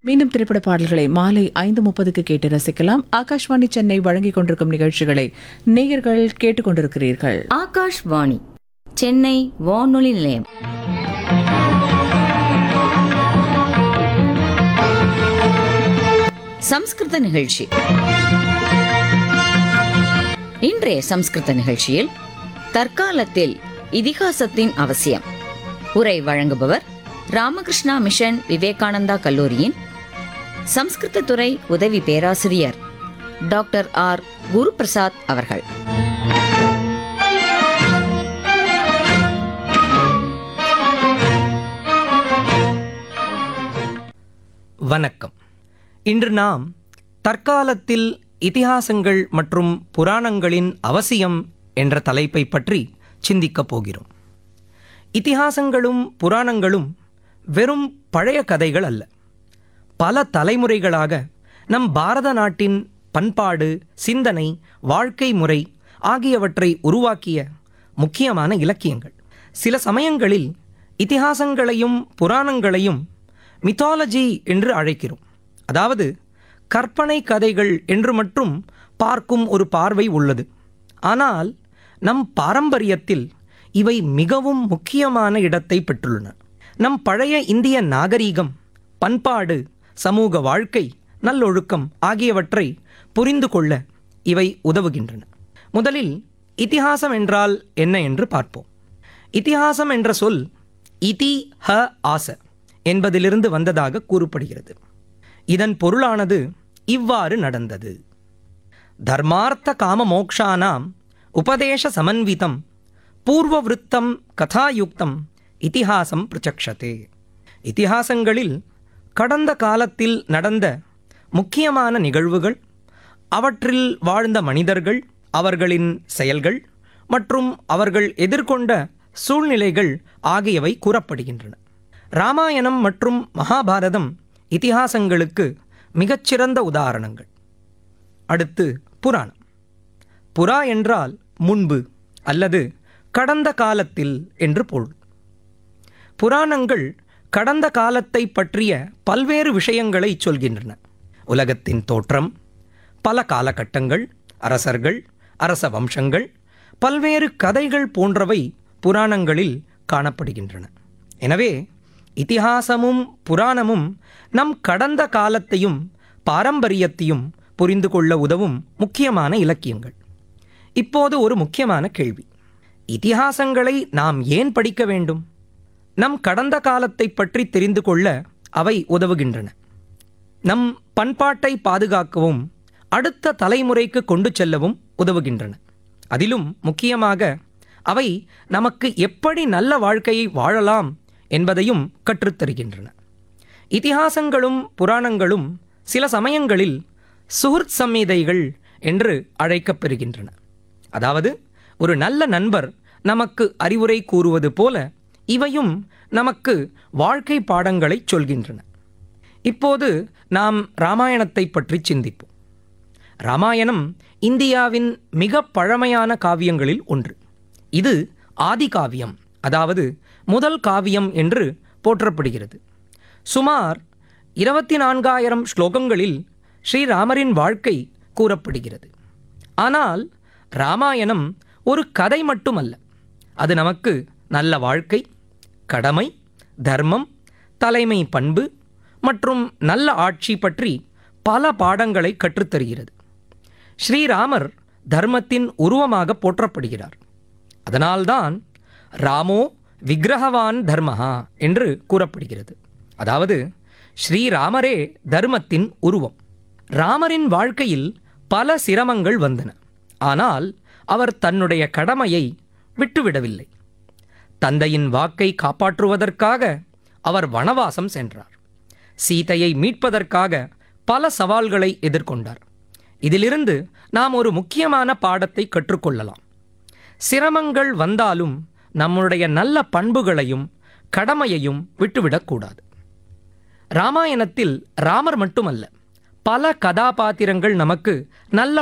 மீண்டும் திரைப்பட பாடல்களை மாலை ஐந்து முப்பதுக்கு கேட்டு ரசிக்கலாம் ஆகாஷ்வாணி சென்னை வழங்கிக் கொண்டிருக்கும் நிகழ்ச்சிகளை நேயர்கள் கேட்டுக்கொண்டிருக்கிறீர்கள் ஆகாஷ்வாணி சென்னை வானொலி நிலையம் சம்ஸ்கிருத நிகழ்ச்சி இன்றைய சம்ஸ்கிருத நிகழ்ச்சியில் தற்காலத்தில் இதிகாசத்தின் அவசியம் உரை வழங்குபவர் ராமகிருஷ்ணா மிஷன் விவேகானந்தா கல்லூரியின் சம்ஸ்கிருத துறை உதவி பேராசிரியர் டாக்டர் ஆர் குருபிரசாத் அவர்கள் வணக்கம் இன்று நாம் தற்காலத்தில் இதிகாசங்கள் மற்றும் புராணங்களின் அவசியம் என்ற தலைப்பை பற்றி சிந்திக்கப் போகிறோம் இதிகாசங்களும் புராணங்களும் வெறும் பழைய கதைகள் அல்ல பல தலைமுறைகளாக நம் பாரத நாட்டின் பண்பாடு சிந்தனை வாழ்க்கை முறை ஆகியவற்றை உருவாக்கிய முக்கியமான இலக்கியங்கள் சில சமயங்களில் இதிகாசங்களையும் புராணங்களையும் மித்தாலஜி என்று அழைக்கிறோம் அதாவது கற்பனை கதைகள் என்று மட்டும் பார்க்கும் ஒரு பார்வை உள்ளது ஆனால் நம் பாரம்பரியத்தில் இவை மிகவும் முக்கியமான இடத்தை பெற்றுள்ளன நம் பழைய இந்திய நாகரீகம் பண்பாடு சமூக வாழ்க்கை நல்லொழுக்கம் ஆகியவற்றை புரிந்து கொள்ள இவை உதவுகின்றன முதலில் இதிகாசம் என்றால் என்ன என்று பார்ப்போம் இதிகாசம் என்ற சொல் இதி ஹ ஆச என்பதிலிருந்து வந்ததாக கூறப்படுகிறது இதன் பொருளானது இவ்வாறு நடந்தது தர்மார்த்த காம மோக்ஷானாம் உபதேச சமன்விதம் பூர்வவிருத்தம் கதாயுக்தம் இதிகாசம் பிரச்சக்ஷதே இதிகாசங்களில் கடந்த காலத்தில் நடந்த முக்கியமான நிகழ்வுகள் அவற்றில் வாழ்ந்த மனிதர்கள் அவர்களின் செயல்கள் மற்றும் அவர்கள் எதிர்கொண்ட சூழ்நிலைகள் ஆகியவை கூறப்படுகின்றன ராமாயணம் மற்றும் மகாபாரதம் இதிகாசங்களுக்கு மிகச்சிறந்த உதாரணங்கள் அடுத்து புராணம் புறா என்றால் முன்பு அல்லது கடந்த காலத்தில் என்று பொருள் புராணங்கள் கடந்த காலத்தை பற்றிய பல்வேறு விஷயங்களை சொல்கின்றன உலகத்தின் தோற்றம் பல காலகட்டங்கள் அரசர்கள் அரச வம்சங்கள் பல்வேறு கதைகள் போன்றவை புராணங்களில் காணப்படுகின்றன எனவே இதிகாசமும் புராணமும் நம் கடந்த காலத்தையும் பாரம்பரியத்தையும் புரிந்து கொள்ள உதவும் முக்கியமான இலக்கியங்கள் இப்போது ஒரு முக்கியமான கேள்வி இதிகாசங்களை நாம் ஏன் படிக்க வேண்டும் நம் கடந்த காலத்தை பற்றி தெரிந்து கொள்ள அவை உதவுகின்றன நம் பண்பாட்டை பாதுகாக்கவும் அடுத்த தலைமுறைக்கு கொண்டு செல்லவும் உதவுகின்றன அதிலும் முக்கியமாக அவை நமக்கு எப்படி நல்ல வாழ்க்கையை வாழலாம் என்பதையும் கற்றுத்தருகின்றன இதிகாசங்களும் புராணங்களும் சில சமயங்களில் சுஹൃத் சம்மிதைகள் என்று அழைக்கப்பெறுகின்றன அதாவது ஒரு நல்ல நண்பர் நமக்கு அறிவுரை கூறுவது போல இவையும் நமக்கு வாழ்க்கை பாடங்களை சொல்கின்றன இப்போது நாம் ராமாயணத்தை பற்றி சிந்திப்போம் ராமாயணம் இந்தியாவின் மிக பழமையான காவியங்களில் ஒன்று இது ஆதி காவியம் அதாவது முதல் காவியம் என்று போற்றப்படுகிறது சுமார் இருபத்தி நான்காயிரம் ஸ்லோகங்களில் ஸ்ரீராமரின் வாழ்க்கை கூறப்படுகிறது ஆனால் ராமாயணம் ஒரு கதை மட்டுமல்ல அது நமக்கு நல்ல வாழ்க்கை கடமை தர்மம் தலைமை பண்பு மற்றும் நல்ல ஆட்சி பற்றி பல பாடங்களை கற்றுத்தருகிறது ஸ்ரீராமர் தர்மத்தின் உருவமாக போற்றப்படுகிறார் அதனால்தான் ராமோ விக்கிரகவான் தர்மஹா என்று கூறப்படுகிறது அதாவது ஸ்ரீராமரே தர்மத்தின் உருவம் ராமரின் வாழ்க்கையில் பல சிரமங்கள் வந்தன ஆனால் அவர் தன்னுடைய கடமையை விட்டுவிடவில்லை தந்தையின் வாக்கை காப்பாற்றுவதற்காக அவர் வனவாசம் சென்றார் சீதையை மீட்பதற்காக பல சவால்களை எதிர்கொண்டார் இதிலிருந்து நாம் ஒரு முக்கியமான பாடத்தை கற்றுக்கொள்ளலாம் சிரமங்கள் வந்தாலும் நம்முடைய நல்ல பண்புகளையும் கடமையையும் விட்டுவிடக்கூடாது ராமாயணத்தில் ராமர் மட்டுமல்ல பல கதாபாத்திரங்கள் நமக்கு நல்ல